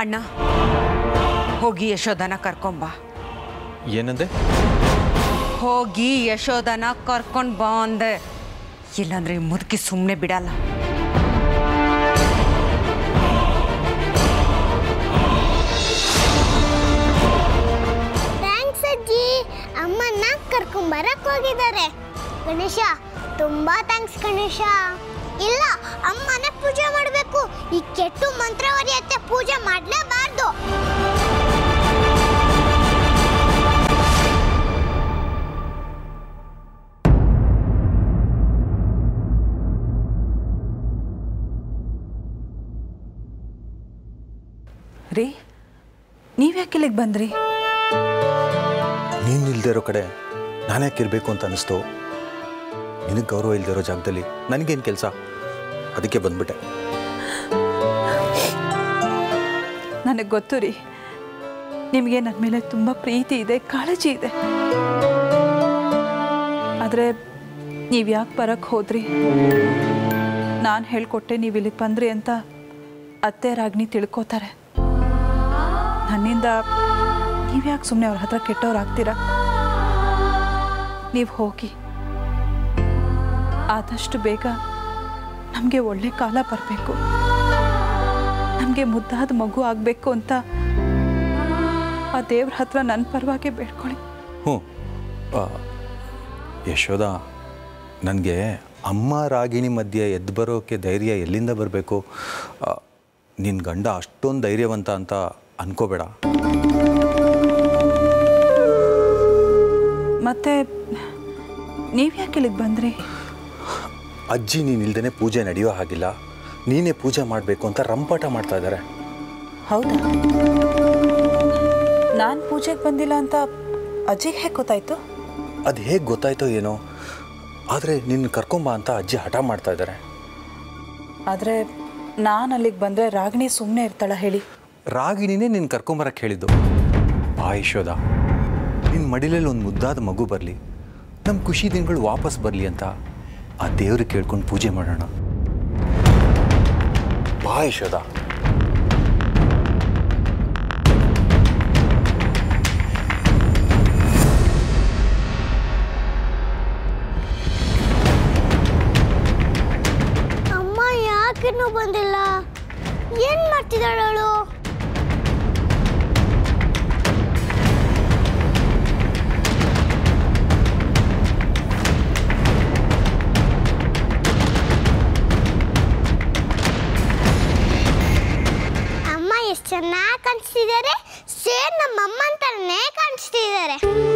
ಅಣ್ಣ ಹೋಗಿ ಯಶೋಧನ ಕರ್ಕೊಂಬ ಏನಂದೆ ಹೋಗಿ ಯಶೋಧನ ಕರ್ಕೊಂಡ್ ಬಾ ಅಂದೆ ಇಲ್ಲಾಂದ್ರೆ ಈ ಮುದುಕಿ ಸುಮ್ಮನೆ ಬಿಡಲ್ಲ ಥ್ಯಾಂಕ್ಸ್ ಅಜ್ಜಿ ಅಮ್ಮನ್ನ ಕರ್ಕೊಂಬರಕ್ ಹೋಗಿದ್ದಾರೆ ಗಣೇಶ ತುಂಬಾ ಥ್ಯಾಂಕ್ಸ್ ಗಣೇಶ ಇಲ್ಲ ಅಮ್ಮನ ಪೂಜೆ ಮಾಡಬೇಕು ಈ ಕೆಟ್ಟು ಮಂತ್ರವಾದಿಯತ್ತೆ ಪೂಜೆ ಮಾಡಲೇಬಾರ್ದು ರೀ ನೀವ್ಯಾಕೆ ಇಲ್ಲಿಗೆ ಬಂದ್ರಿ ನೀನು ಇಲ್ದೇ ಇರೋ ಕಡೆ ನಾನು ಯಾಕೆ ಇರಬೇಕು ಅಂತ ಅನಿಸ್ತು ನಿನಗೆ ಗೌರವ ಇಲ್ದೇ ಇರೋ ಜಾಗದಲ್ಲಿ ನನಗೇನು ಕೆಲಸ ಅದಕ್ಕೆ ಬಂದ್ಬಿಟ್ಟೆ ನನಗೆ ಗೊತ್ತು ರೀ ನಿಮಗೆ ನನ್ನ ಮೇಲೆ ತುಂಬ ಪ್ರೀತಿ ಇದೆ ಕಾಳಜಿ ಇದೆ ಆದರೆ ನೀವು ಯಾಕೆ ಬರಕ್ಕೆ ಹೋದ್ರಿ ನಾನು ಹೇಳ್ಕೊಟ್ಟೆ ನೀವು ಇಲ್ಲಿಗೆ ಬಂದ್ರಿ ಅಂತ ಅತ್ತೆ ರಾಗ್ನಿ ತಿಳ್ಕೊತಾರೆ ನನ್ನಿಂದ ನೀವು ಯಾಕೆ ಸುಮ್ಮನೆ ಅವ್ರ ಹತ್ರ ಕೆಟ್ಟವ್ರಾಗ್ತೀರಾ ನೀವು ಹೋಗಿ ಆದಷ್ಟು ಬೇಗ ನಮಗೆ ಒಳ್ಳೆ ಕಾಲ ಬರಬೇಕು ನಮಗೆ ಮುದ್ದಾದ ಮಗು ಆಗಬೇಕು ಅಂತ ಆ ದೇವ್ರ ಹತ್ರ ನನ್ನ ಪರವಾಗಿ ಬೇಡ್ಕೊಳ್ಳಿ ಹ್ಞೂ ಆ, ಯಶೋದ ನನಗೆ ಅಮ್ಮ ರಾಗಿಣಿ ಮಧ್ಯೆ ಎದ್ದು ಬರೋಕ್ಕೆ ಧೈರ್ಯ ಎಲ್ಲಿಂದ ಬರಬೇಕು ನಿನ್ನ ಗಂಡ ಅಷ್ಟೊಂದು ಧೈರ್ಯವಂತ ಅಂತ ಅನ್ಕೋಬೇಡ ಮತ್ತೆ ನೀವು ಯಾಕೆ ಇಲ್ಲಿಗೆ ಬಂದ್ರಿ ಅಜ್ಜಿ ನೀನು ಇಲ್ದೇ ಪೂಜೆ ನಡೆಯೋ ಹಾಗಿಲ್ಲ ನೀನೇ ಪೂಜೆ ಮಾಡಬೇಕು ಅಂತ ರಂಪಾಟ ಮಾಡ್ತಾ ಇದ್ದಾರೆ ಹೌದಾ ನಾನು ಪೂಜೆಗೆ ಬಂದಿಲ್ಲ ಅಂತ ಅಜ್ಜಿಗೆ ಹೇಗೆ ಗೊತ್ತಾಯ್ತು ಅದು ಹೇಗೆ ಗೊತ್ತಾಯ್ತೋ ಏನೋ ಆದರೆ ನಿನ್ನ ಕರ್ಕೊಂಬ ಅಂತ ಅಜ್ಜಿ ಹಠ ಮಾಡ್ತಾ ಇದ್ದಾರೆ ಆದರೆ ನಾನು ಅಲ್ಲಿಗೆ ಬಂದರೆ ರಾಗಿಣಿ ಸುಮ್ಮನೆ ಇರ್ತಾಳ ಹೇಳಿ ರಾಗಿಣಿನೇ ನಿನ್ನ ಕರ್ಕೊಂಬರಕ್ಕೆ ಹೇಳಿದ್ದು ಬಾ ಯಶೋದ ನಿನ್ನ ಮಡಿಲಲ್ಲಿ ಒಂದು ಮುದ್ದಾದ ಮಗು ಬರಲಿ ನಮ್ಮ ಖುಷಿ ದಿನಗಳು ವಾಪಸ್ ಬರಲಿ ಅಂತ ಆ ದೇವ್ರಿಗೆ ಕೇಳ್ಕೊಂಡು ಪೂಜೆ ಮಾಡೋಣ ಬಾ ಯಶೋದ ಅಮ್ಮ ಯಾಕಿನ್ನೂ ಬಂದಿಲ್ಲ ಏನ್ ಮಾಡ್ತಿದ್ದಾಳೆ ಅವಳು ಅಮ್ಮ ಎಷ್ಟು ಚೆನ್ನಾಗಿ ಕಾಣಿಸ್ತಿದ್ದಾರೆ ಸೇರ್ ನಮ್ಮ ಅಮ್ಮ ಅಂತಾನೆ ಕಾಣಿಸ್ತಿದ್ದಾರೆ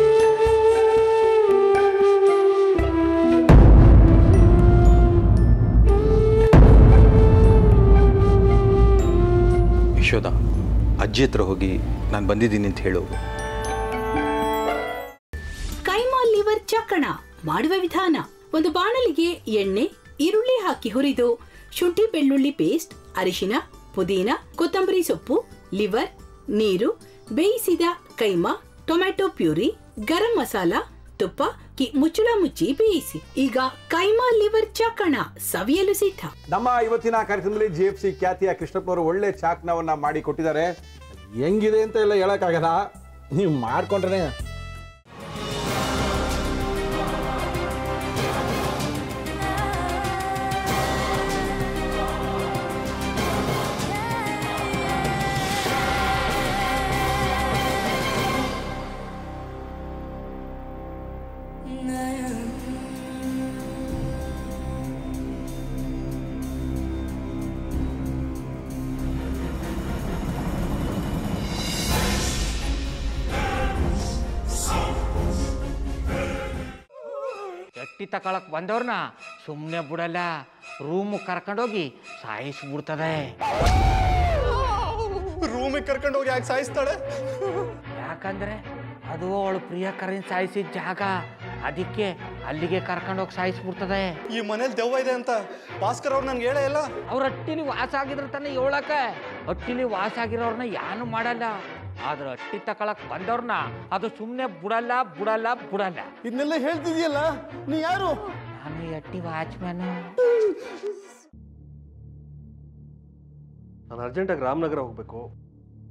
ಯಶೋದ ಅಜ್ಜಿ ಹತ್ರ ಹೋಗಿ ನಾನು ಬಂದಿದ್ದೀನಿ ಅಂತ ಹೇಳು ಕೈಮಾ ಲಿವರ್ ಚಕ್ಕಣ ಮಾಡುವ ವಿಧಾನ ಒಂದು ಬಾಣಲಿಗೆ ಎಣ್ಣೆ ಈರುಳ್ಳಿ ಹಾಕಿ ಹುರಿದು ಶುಂಠಿ ಬೆಳ್ಳುಳ್ಳಿ ಪೇಸ್ಟ್ ಅರಿಶಿನ ಪುದೀನ ಕೊತ್ತಂಬರಿ ಸೊಪ್ಪು ಲಿವರ್ ನೀರು ಬೇಯಿಸಿದ ಕೈಮಾ ಟೊಮ್ಯಾಟೊ ಪ್ಯೂರಿ ಗರಂ ಮಸಾಲ ತುಪ್ಪ ಕಿ ಮುಚ್ಚಳ ಮುಚ್ಚಿ ಬೇಯಿಸಿ ಈಗ ಕೈಮಾ ಲಿವರ್ ಚಕ್ಕಣ ಸವಿಯಲು ಸಿದ್ಧ ನಮ್ಮ ಇವತ್ತಿನ ಕಾರ್ಯಕ್ರಮದಲ್ಲಿ ಜಿ ಎಫ್ ಸಿ ಖ್ಯಾತಿಯ ಕೃಷ್ಣಪ್ಪನವರು ಒಳ್ಳೆ ಚಾಕ್ನವನ್ನ ಮಾಡಿ ಕೊಟ್ಟಿದ್ದಾರೆ ಹೆಂಗಿದೆ ಅಂತ ಎಲ್ಲ ಹೇಳಕ್ಕಾಗಲ್ಲ ನೀವು ಮಾಡ್ಕೊಂಡ್ರೆ ಎಟ್ಟಿ ತಕೊಳಕ್ ಬಂದವ್ರನ್ನ ಸುಮ್ಮನೆ ಬಿಡಲ್ಲ ರೂಮ್ ಕರ್ಕೊಂಡೋಗಿ ಸಾಯಿಸ್ಬಿಡ್ತದೆ ರೂಮಿಗೆ ಕರ್ಕೊಂಡು ಹೋಗಿ ಯಾಕೆ ಸಾಯಿಸ್ತಾಳೆ ಯಾಕಂದ್ರೆ ಅದು ಅವಳು ಪ್ರಿಯಕರನ್ ಸಾಯಿಸಿದ ಜಾಗ ಅದಕ್ಕೆ ಅಲ್ಲಿಗೆ ಕರ್ಕೊಂಡೋಗಿ ಸಾಯಿಸ್ಬಿಡ್ತದೆ ಈ ಮನೇಲಿ ದೆವ್ವ ಇದೆ ಅಂತ ಭಾಸ್ಕರ್ ಅವ್ರು ನನ್ಗೆ ಹೇಳೇ ಇಲ್ಲ ಅವ್ರ ಹಟ್ಟಿಲಿ ವಾಸ ಆಗಿದ್ರೆ ತಾನೇ ಹೇಳಕ ಹಟ್ಟಿಲಿ ವಾಸ ಆಗಿರೋರ್ನ ಯಾನು ಮಾಡಲ್ಲ ಆದ್ರೆ ಹಟ್ಟಿ ತಕೊಳಕ್ ಬಂದವ್ರನ್ನ ಅದು ಸುಮ್ಮನೆ ಬಿಡಲ್ಲ ಬಿಡಲ್ಲ ಬಿಡಲ್ಲ ಇದನ್ನೆಲ್ಲ ಹೇಳ್ತಿದ್ಯಲ್ಲ ನೀ ಯಾರು ನಾನು ಈ ಹಟ್ಟಿ ವಾಚ್ಮ್ಯಾನು ನಾನು ಅರ್ಜೆಂಟಾಗಿ ರಾಮನಗರ ಹೋಗ್ಬೇಕು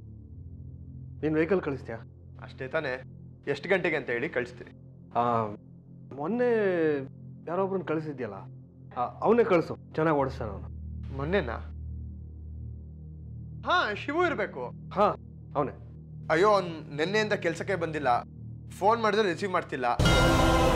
ನೀನು ವೆಹಿಕಲ್ ಕಳಿಸ್ತೀಯಾ ಅಷ್ಟೇ ತಾನೇ ಎಷ್ಟು ಗಂಟೆಗೆ ಅಂತ ಹೇಳಿ ಕಳಿಸ್ತೀನಿ ಆ, ಮೊನ್ನೆ ಯಾರೊಬ್ರನ್ನ ಕಳಿಸಿದ್ಯಲ್ಲ ಅವನೇ ಕಳಿಸು ಚೆನ್ನಾಗಿ ಓಡಿಸ್ತಾನೆ ಅವನು ಮೊನ್ನೆನಾ ಹಾ ಶಿವು ಇರಬೇಕು ಹಾಂ ಅವನೇ ಅಯ್ಯೋ ಅವ್ನು ನಿನ್ನೆಯಿಂದ ಕೆಲಸಕ್ಕೆ ಬಂದಿಲ್ಲ ಫೋನ್ ಮಾಡಿದ್ರೆ ರಿಸೀವ್ ಮಾಡ್ತಿಲ್ಲ